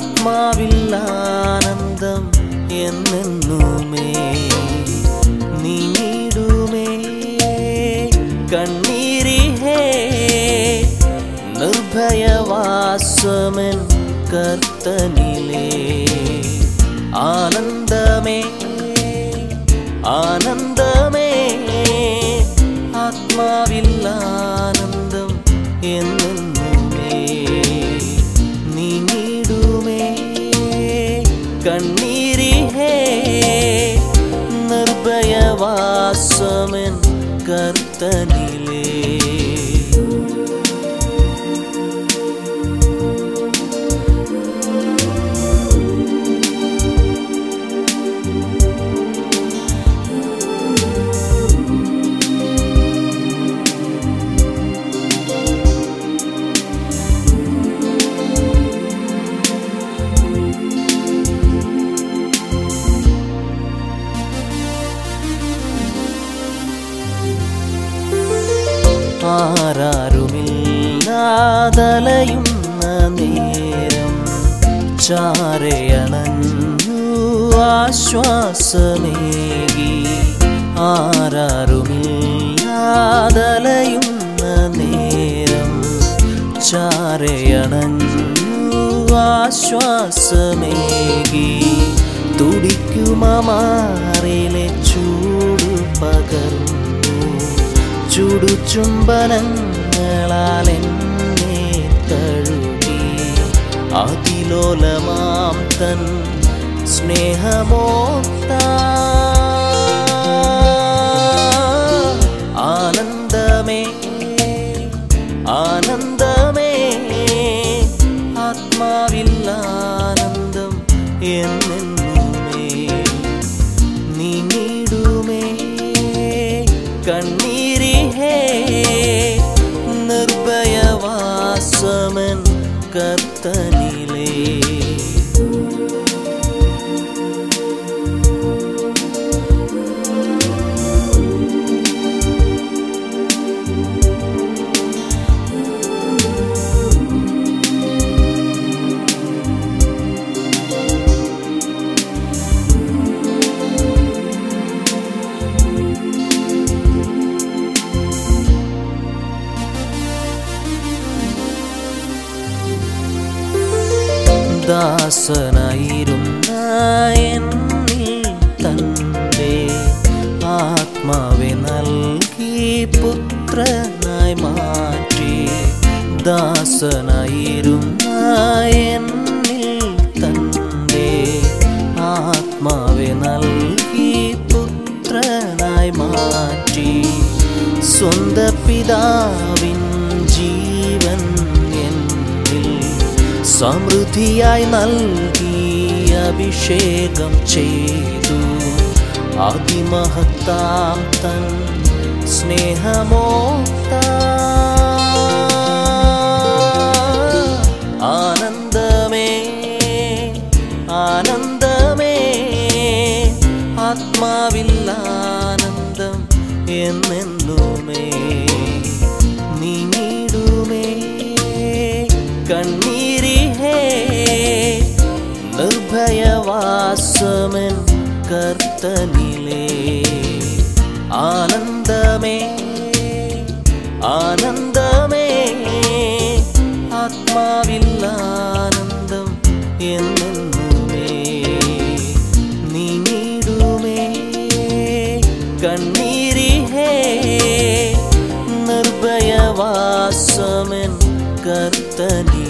ആത്മാവിൽ ആനന്ദം എന്നെന്നുമേ നീടുമേ കണ്ണീരിഹേ നിർഭയവാസമൻ കർത്തനിലേ ആനന്ദമേ ആനന്ദമേ ആത്മാവിൽ ആനന്ദം എന്നെന്നുമേ നീങ്ങിടുമേ കണ്ണീരിഹേ നിർഭയവാസമൻ കർത്തനിലേ ആരാരുമില്ലാതലയുന്ന നേരം ചാരയണഞ്ഞു ആശ്വാസമേകി ആരാരുമില്ലാതലയുന്ന നേരം ചാരയണഞ്ഞു ആശ്വാസമേകി തുടിക്കുമാറിലെ ചൂട് പകർന്നു ചുടുചുംബനങ്ങളാൽ എന്നെ തഴുകി അതിലോലമാം തൻ സ്നേഹമോത്ത ആനന്ദമേ ആനന്ദമേ ആത്മാവിൽ ആനന്ദം എന്നെന്നുമേ നീങ്ങിടുമേ കണ്ണീരിഹേ നിർഭയവാസമൻ കർത്തനിലേ ദാസനായിരുന്ന എന്നിൽ തൻ്റെ ആത്മാവെ നൽകി പുത്രനായി മാറ്റി ദാസനായിരുന്ന എന്നിൽ തൻ്റെ ആത്മാവെ നൽകി പുത്രനായി മാറ്റി സ്വന്ത പിതാവിൻ ജീവൻ എന്നിൽ സമൃദ്ധിയായി നൽകി അഭിഷേകം ചെയ്തു അതിമഹത്താം തൻ സ്നേഹമോത്ത ആനന്ദമേ ആനന്ദമേ ആത്മാവിൽ ആനന്ദം എന്നെന്നുമേ നീങ്ങിടുമേ കണ്ണീരിഹേ നിർഭയവാസമൻ കർത്തനിലേ ആനന്ദമേ ആനന്ദമേ ആത്മാവിൽ ആനന്ദം എന്നെന്നുമേ നീങ്ങിടുമേ കണ്ണീരിഹേ നിർഭയവാസമൻ കർത്തനി